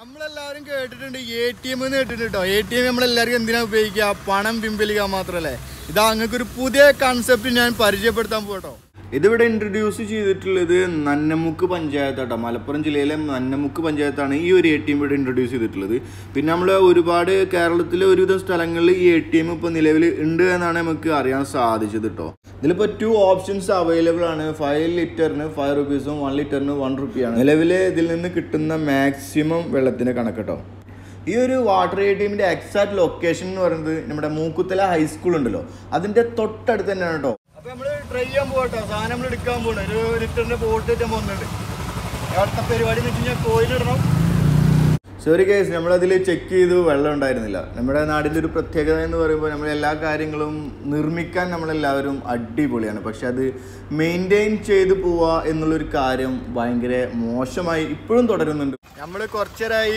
നമ്മളെല്ലാവരും കേട്ടിട്ടുണ്ട് A T M എന്ന് കേട്ടിട്ടുണ്ട് കേട്ടോ എ ടി എം നമ്മളെല്ലാവർക്കും എന്തിനാ ഉപയോഗിക്കുക പണം പിൻവലിക്കാൻ മാത്രമല്ലേ ഇതാ നിങ്ങൾക്ക് ഒരു പുതിയ കൺസെപ്റ്റ് ഞാൻ പരിചയപ്പെടുത്താൻ പോട്ടോ ഇതിവിടെ ഇൻട്രൊഡ്യൂസ് ചെയ്തിട്ടുള്ളത് നന്നമുക്ക് പഞ്ചായത്ത് കേട്ടോ മലപ്പുറം ജില്ലയിലെ നന്നമുക്ക് പഞ്ചായത്താണ് ഈ ഒരു എ ടി എം ഇവിടെ ഇൻട്രൊഡ്യൂസ് ചെയ്തിട്ടുള്ളത് പിന്നെ നമ്മൾ ഒരുപാട് കേരളത്തിലെ ഒരുവിധം സ്ഥലങ്ങളിൽ ഈ എ ടി എം ഇപ്പോൾ നിലവിൽ ഉണ്ട് എന്നാണ് നമുക്ക് അറിയാൻ സാധിച്ചത് കേട്ടോ ഇതിലിപ്പോൾ ടു ഓപ്ഷൻസ് അവൈലബിൾ ആണ് ഫൈവ് ലിറ്ററിന് ഫൈവ് റുപ്പീസും വൺ ലിറ്ററിന് വൺ റുപ്പിയാണ് നിലവിൽ ഇതിൽ നിന്ന് കിട്ടുന്ന മാക്സിമം വെള്ളത്തിൻ്റെ കണക്ക് കേട്ടോ ഈ ഒരു വാട്ടർ എ ടി എമ്മിന്റെ എക്സാക്ട് ലൊക്കേഷൻ എന്ന് പറയുന്നത് നമ്മുടെ മൂക്കുത്തല ഹൈസ്കൂൾ ഉണ്ടല്ലോ അതിന്റെ തൊട്ടടുത്ത് തന്നെയാണ് കേട്ടോ അപ്പൊ നമ്മള് ട്രൈ ചെയ്യാൻ പോകട്ടോ സാധനം നമ്മൾ എടുക്കാൻ പോകണം ഒരു ലിറ്ററിന്റെ ബോട്ട് ഇട്ടാൻ പോകുന്നുണ്ട് അടുത്ത പരിപാടി എന്ന് വെച്ച് കഴിഞ്ഞാൽ കോയിലിടണം സോറി കേസ് നമ്മളതിൽ ചെക്ക് ചെയ്തു വെള്ളം ഉണ്ടായിരുന്നില്ല നമ്മുടെ നാടിൻ്റെ ഒരു പ്രത്യേകത എന്ന് പറയുമ്പോൾ നമ്മൾ എല്ലാ കാര്യങ്ങളും നിർമ്മിക്കാൻ നമ്മളെല്ലാവരും അടിപൊളിയാണ് പക്ഷെ അത് മെയിൻറ്റെയിൻ ചെയ്തു പോവുക എന്നുള്ളൊരു കാര്യം ഭയങ്കര മോശമായി ഇപ്പോഴും തുടരുന്നുണ്ട് നമ്മൾ കുറച്ചേരായി